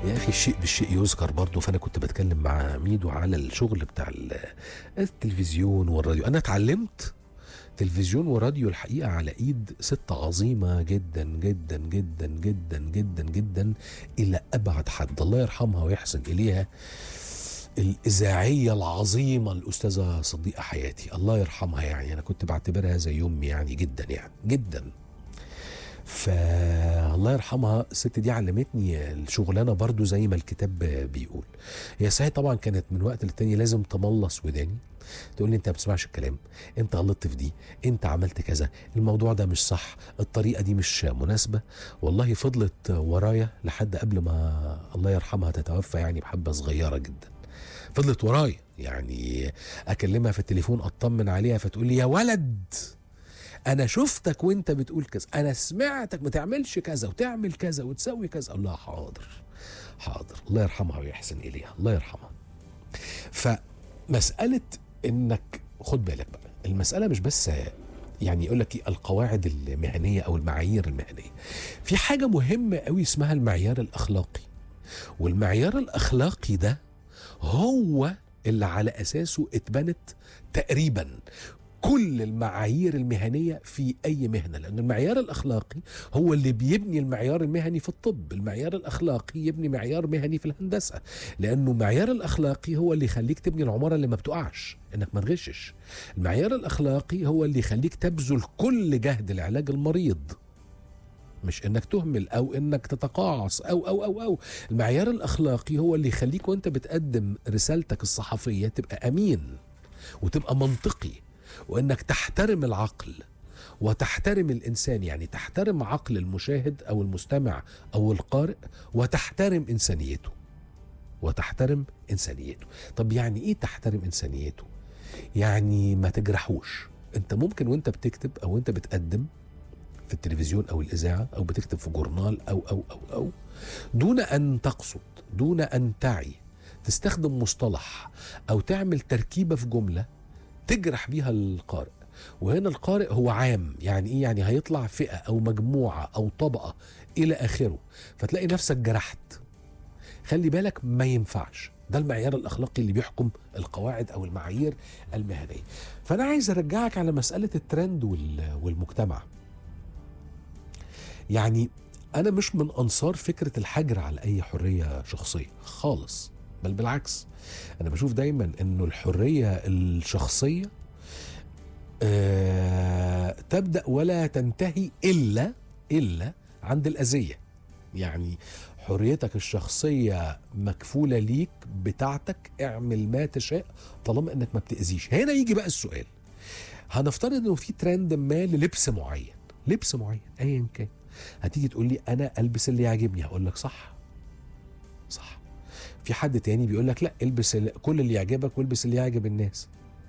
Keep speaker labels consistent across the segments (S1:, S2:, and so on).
S1: يا اخي الشيء بالشيء يذكر برضه فانا كنت بتكلم مع ميدو على الشغل بتاع ال- التلفزيون والراديو انا اتعلمت تلفزيون وراديو الحقيقه على ايد ست عظيمه جدا جدا جدا جدا جدا جدا الى ابعد حد الله يرحمها ويحسن اليها الإذاعية العظيمة الأستاذة صديقة حياتي الله يرحمها يعني أنا كنت بعتبرها زي أمي يعني جدا يعني جدا فالله يرحمها الست دي علمتني الشغلانه برضو زي ما الكتاب بيقول هي صحيح طبعا كانت من وقت للتاني لازم تملص وداني تقول لي انت ما بتسمعش الكلام انت غلطت في دي انت عملت كذا الموضوع ده مش صح الطريقه دي مش مناسبه والله فضلت ورايا لحد قبل ما الله يرحمها تتوفى يعني بحبه صغيره جدا فضلت ورايا يعني اكلمها في التليفون اطمن عليها فتقول لي يا ولد انا شفتك وانت بتقول كذا انا سمعتك ما تعملش كذا وتعمل كذا وتسوي كذا اقول لها حاضر حاضر الله يرحمها ويحسن اليها الله يرحمها فمساله انك خد بالك بقى المساله مش بس يعني يقول لك إيه القواعد المهنيه او المعايير المهنيه في حاجه مهمه قوي اسمها المعيار الاخلاقي والمعيار الاخلاقي ده هو اللي على اساسه اتبنت تقريبا كل المعايير المهنية في أي مهنة لأن المعيار الأخلاقي هو اللي بيبني المعيار المهني في الطب المعيار الأخلاقي يبني معيار مهني في الهندسة لأنه المعيار الأخلاقي هو اللي يخليك تبني العمارة اللي ما بتقعش إنك ما تغشش المعيار الأخلاقي هو اللي يخليك تبذل كل جهد لعلاج المريض مش انك تهمل او انك تتقاعس او او او او المعيار الاخلاقي هو اللي يخليك وانت بتقدم رسالتك الصحفيه تبقى امين وتبقى منطقي وانك تحترم العقل وتحترم الانسان يعني تحترم عقل المشاهد او المستمع او القارئ وتحترم انسانيته وتحترم انسانيته طب يعني ايه تحترم انسانيته يعني ما تجرحوش انت ممكن وانت بتكتب او انت بتقدم في التلفزيون او الاذاعه او بتكتب في جورنال او او او او دون ان تقصد دون ان تعي تستخدم مصطلح او تعمل تركيبه في جمله تجرح بيها القارئ وهنا القارئ هو عام يعني ايه يعني هيطلع فئه او مجموعه او طبقه الى اخره فتلاقي نفسك جرحت خلي بالك ما ينفعش ده المعيار الاخلاقي اللي بيحكم القواعد او المعايير المهنيه فانا عايز ارجعك على مساله الترند وال- والمجتمع يعني انا مش من انصار فكره الحجر على اي حريه شخصيه خالص بل بالعكس انا بشوف دايما انه الحريه الشخصيه آه تبدا ولا تنتهي الا الا عند الاذيه يعني حريتك الشخصيه مكفوله ليك بتاعتك اعمل ما تشاء طالما انك ما بتاذيش هنا يجي بقى السؤال هنفترض انه في ترند ما للبس معين لبس معين ايا كان هتيجي تقول لي انا البس اللي يعجبني هقول لك صح صح في حد تاني بيقول لك لا البس ال- كل اللي يعجبك والبس اللي يعجب الناس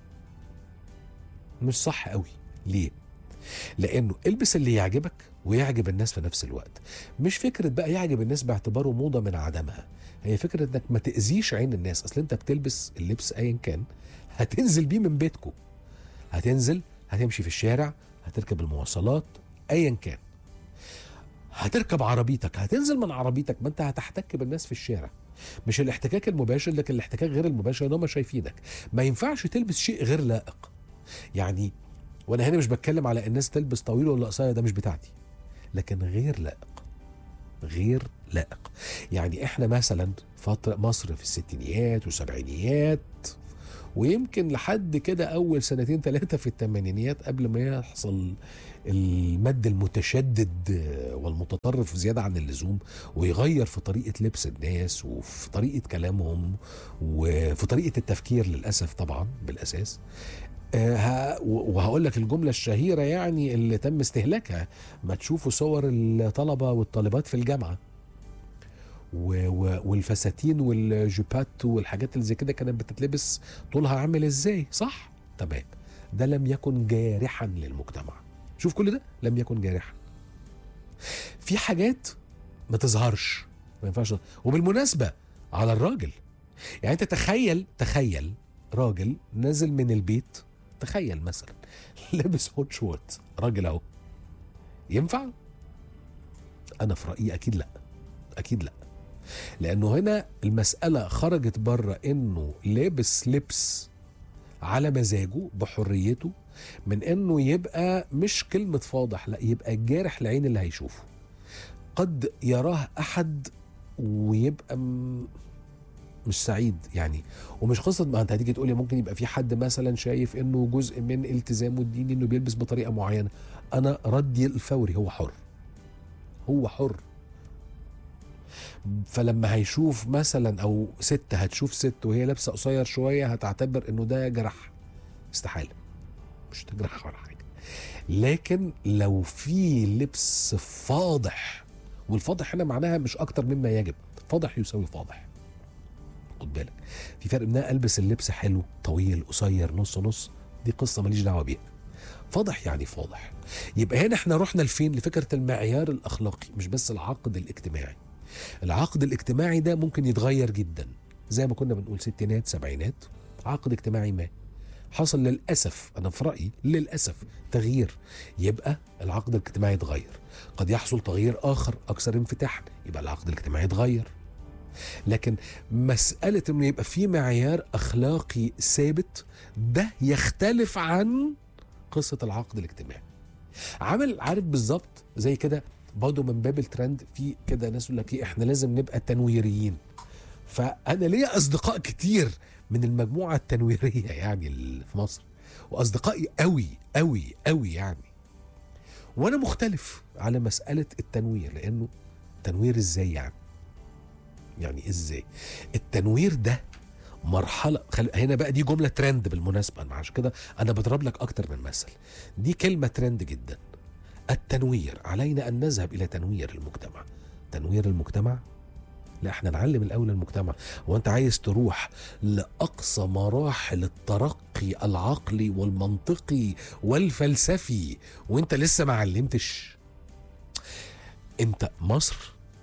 S1: مش صح قوي ليه لانه البس اللي يعجبك ويعجب الناس في نفس الوقت مش فكره بقى يعجب الناس باعتباره موضه من عدمها هي فكره انك ما تاذيش عين الناس اصل انت بتلبس اللبس ايا كان هتنزل بيه من بيتكم هتنزل هتمشي في الشارع هتركب المواصلات ايا كان هتركب عربيتك هتنزل من عربيتك ما انت هتحتك بالناس في الشارع مش الاحتكاك المباشر لكن الاحتكاك غير المباشر ان هم شايفينك ما ينفعش تلبس شيء غير لائق يعني وانا هنا مش بتكلم على الناس تلبس طويل ولا قصير ده مش بتاعتي لكن غير لائق غير لائق يعني احنا مثلا فترة مصر في الستينيات والسبعينيات ويمكن لحد كده اول سنتين ثلاثه في الثمانينيات قبل ما يحصل المد المتشدد والمتطرف زياده عن اللزوم ويغير في طريقه لبس الناس وفي طريقه كلامهم وفي طريقه التفكير للاسف طبعا بالاساس آه، ه- وهقول لك الجمله الشهيره يعني اللي تم استهلاكها ما تشوفوا صور الطلبه والطالبات في الجامعه و- و- والفساتين والجيبات والحاجات اللي زي كده كانت بتتلبس طولها عامل ازاي صح تمام ده لم يكن جارحا للمجتمع شوف كل ده لم يكن جارحا في حاجات ما تظهرش ما ينفعش وبالمناسبه على الراجل يعني انت تخيل تخيل راجل نازل من البيت تخيل مثلا لابس هوت شورت راجل اهو ينفع انا في رايي اكيد لا اكيد لا لانه هنا المساله خرجت بره انه لابس لبس على مزاجه بحريته من انه يبقى مش كلمه فاضح لا يبقى جارح العين اللي هيشوفه قد يراه احد ويبقى م- مش سعيد يعني ومش قصه ما انت هتيجي تقول لي ممكن يبقى في حد مثلا شايف انه جزء من التزامه الديني انه بيلبس بطريقه معينه انا ردي الفوري هو حر هو حر فلما هيشوف مثلا او ست هتشوف ست وهي لابسه قصير شويه هتعتبر انه ده جرح استحاله مش تجرح ولا حاجه لكن لو في لبس فاضح والفاضح هنا معناها مش اكتر مما يجب فاضح يساوي فاضح خد بالك في فرق ان انا البس اللبس حلو طويل قصير نص نص دي قصه ماليش دعوه بيها فاضح يعني فاضح يبقى هنا احنا رحنا لفين لفكره المعيار الاخلاقي مش بس العقد الاجتماعي العقد الاجتماعي ده ممكن يتغير جدا زي ما كنا بنقول ستينات سبعينات عقد اجتماعي ما حصل للاسف انا في رايي للاسف تغيير يبقى العقد الاجتماعي يتغير قد يحصل تغيير اخر اكثر انفتاحا يبقى العقد الاجتماعي يتغير لكن مساله انه يبقى في معيار اخلاقي ثابت ده يختلف عن قصه العقد الاجتماعي عامل عارف بالظبط زي كده برضه من باب الترند في كده ناس يقول لك ايه احنا لازم نبقى تنويريين فانا ليا اصدقاء كتير من المجموعه التنويريه يعني اللي في مصر واصدقائي قوي قوي قوي يعني وانا مختلف على مساله التنوير لانه تنوير ازاي يعني يعني ازاي التنوير ده مرحله خل... هنا بقى دي جمله ترند بالمناسبه أنا عشان كده انا بضرب لك اكتر من مثل دي كلمه ترند جدا التنوير علينا ان نذهب الى تنوير المجتمع تنوير المجتمع لا احنا نعلم الاول المجتمع هو انت عايز تروح لاقصى مراحل الترقي العقلي والمنطقي والفلسفي وانت لسه ما علمتش انت مصر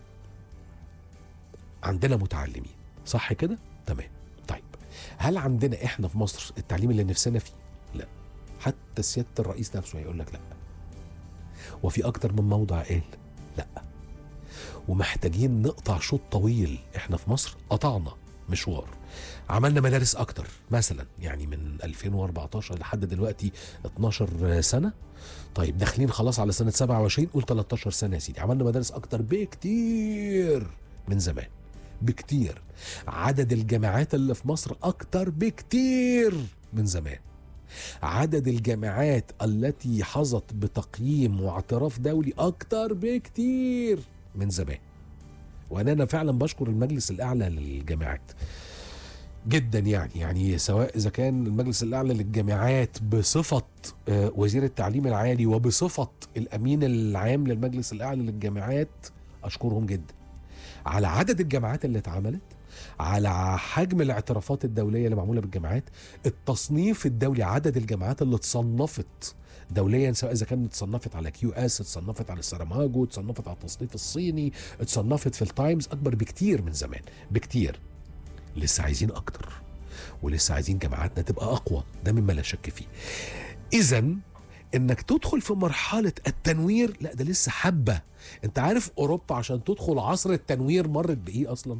S1: عندنا متعلمين صح كده تمام طيب هل عندنا احنا في مصر التعليم اللي نفسنا فيه لا حتى سياده الرئيس نفسه هيقول لك لا وفي اكتر من موضع قال لا ومحتاجين نقطع شوط طويل احنا في مصر قطعنا مشوار عملنا مدارس اكتر مثلا يعني من 2014 لحد دلوقتي 12 سنه طيب داخلين خلاص على سنه 27 قول 13 سنه يا سيدي عملنا مدارس اكتر بكتير من زمان بكتير عدد الجامعات اللي في مصر اكتر بكتير من زمان عدد الجامعات التي حظت بتقييم واعتراف دولي اكتر بكتير من زمان وانا انا فعلا بشكر المجلس الاعلى للجامعات جدا يعني يعني سواء اذا كان المجلس الاعلى للجامعات بصفه آه، وزير التعليم العالي وبصفه الامين العام للمجلس الاعلى للجامعات اشكرهم جدا على عدد الجامعات اللي اتعملت على حجم الاعترافات الدوليه اللي معموله بالجامعات التصنيف الدولي عدد الجامعات اللي اتصنفت دوليا سواء اذا كانت اتصنفت على كيو اس اتصنفت على السراماجو اتصنفت على التصنيف الصيني اتصنفت في التايمز اكبر بكتير من زمان بكتير لسه عايزين اكتر ولسه عايزين جامعاتنا تبقى اقوى ده مما لا شك فيه اذا انك تدخل في مرحله التنوير لا ده لسه حبه انت عارف اوروبا عشان تدخل عصر التنوير مرت بايه اصلا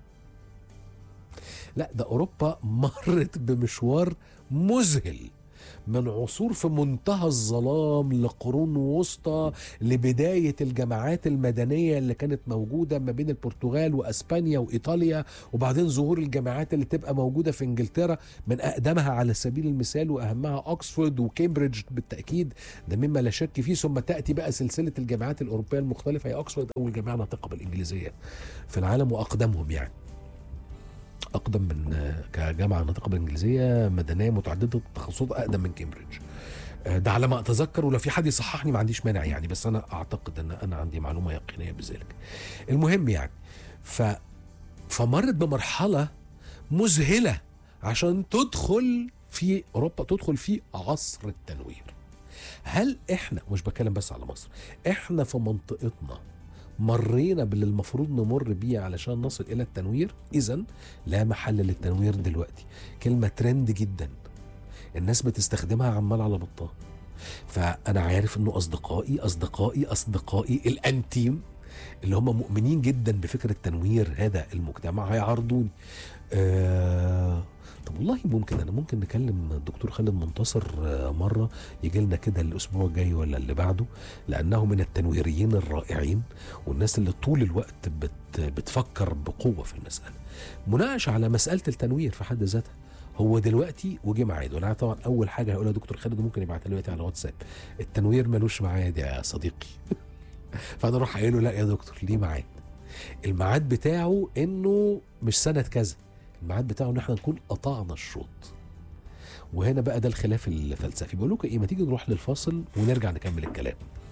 S1: لا ده اوروبا مرت بمشوار مذهل من عصور في منتهى الظلام لقرون وسطى لبداية الجماعات المدنية اللي كانت موجودة ما بين البرتغال وأسبانيا وإيطاليا وبعدين ظهور الجماعات اللي تبقى موجودة في إنجلترا من أقدمها على سبيل المثال وأهمها أكسفورد وكامبريدج بالتأكيد ده مما لا شك فيه ثم تأتي بقى سلسلة الجامعات الأوروبية المختلفة هي أكسفورد أول جامعة ناطقة بالإنجليزية في العالم وأقدمهم يعني اقدم من كجامعه ناطقه بالانجليزيه مدنيه متعدده التخصصات اقدم من كامبريدج آه، ده على ما اتذكر ولو في حد يصححني ما عنديش مانع يعني بس انا اعتقد ان انا عندي معلومه يقينيه بذلك المهم يعني ف فمرت بمرحله مذهله عشان تدخل في اوروبا تدخل في عصر التنوير هل احنا مش بتكلم بس على مصر احنا في منطقتنا مرينا باللي المفروض نمر بيه علشان نصل الى التنوير اذا لا محل للتنوير دلوقتي كلمه ترند جدا الناس بتستخدمها عمال على بطال فانا عارف انه اصدقائي اصدقائي اصدقائي الانتيم اللي هم مؤمنين جدا بفكره تنوير هذا المجتمع هيعارضوني آه طب والله ممكن انا ممكن نكلم الدكتور خالد منتصر آه، مره يجي لنا كده الاسبوع الجاي ولا اللي بعده لانه من التنويريين الرائعين والناس اللي طول الوقت بت بتفكر بقوه في المساله مناقشه على مساله التنوير في حد ذاتها هو دلوقتي وجه ميعاد وانا طبعا اول حاجه هقولها دكتور خالد ممكن يبعتها لي دلوقتي على واتساب التنوير ملوش ميعاد يا صديقي فانا اروح قايل له لا يا دكتور ليه ميعاد الميعاد بتاعه انه مش سنه كذا الميعاد بتاعه ان احنا نكون قطعنا الشوط وهنا بقى ده الخلاف الفلسفي بقول لكم ايه ما تيجي نروح للفاصل ونرجع نكمل الكلام